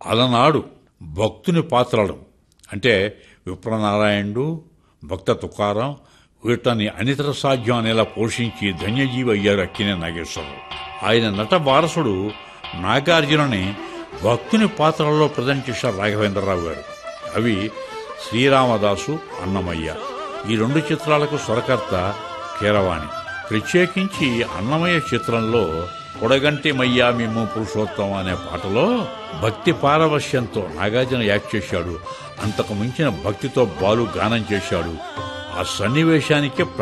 అలనాడు భక్తుని పాత్రలు అంటే విప్రనారాయణుడు భక్త తుకారం వీటని అనితర సాధ్యం అనేలా పోషించి ధన్యజీవి అయ్యారు అక్కినే నాగేశ్వరరావు ఆయన నట వారసుడు నాగార్జునని భక్తుని పాత్రల్లో ప్రజెంట్ చేశారు రాఘవేంద్రరావు గారు అవి శ్రీరామదాసు అన్నమయ్య ఈ రెండు చిత్రాలకు స్వరకర్త కీరవాణి ప్రత్యేకించి అన్నమయ్య చిత్రంలో పొడగంటి మయ్యా మిమ్ము పురుషోత్తం అనే పాటలో భక్తి పారవశ్యంతో నాగార్జున యాక్ట్ చేశాడు అంతకు మించిన భక్తితో బాలు గానం చేశాడు ఆ సన్నివేశానికే